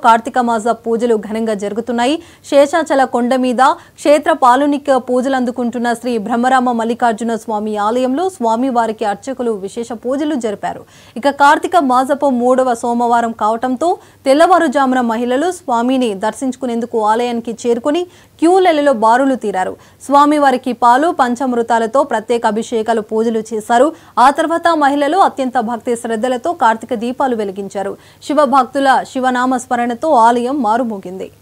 కార్తీక మాస పూజలు ఘనంగా జరుగుతున్నాయి శేషాచల కొండ మీద క్షేత్ర పాలునిక పూజలు అందుకుంటున్న శ్రీ బ్రహ్మరామ మల్లికార్జున స్వామి ఆలయంలో స్వామి వారికి అర్చకులు విశేష పూజలు జరిపారు ఇక కార్తీక మాసపు మూడవ సోమవారం కావటంతో తెల్లవారుజామున మహిళలు స్వామిని దర్శించుకునేందుకు ఆలయానికి చేరుకుని క్యూలలో బారులు తీరారు స్వామి వారికి పాలు పంచామృతాలతో ప్రత్యేక అభిషేకాలు పూజలు చేశారు ఆ తర్వాత మహిళలు అత్యంత భక్తి శ్రద్ధలతో కార్తీక దీపాలు వెలిగించారు శివ భక్తుల శివనామ స్మరణతో ఆలయం మారుమోగింది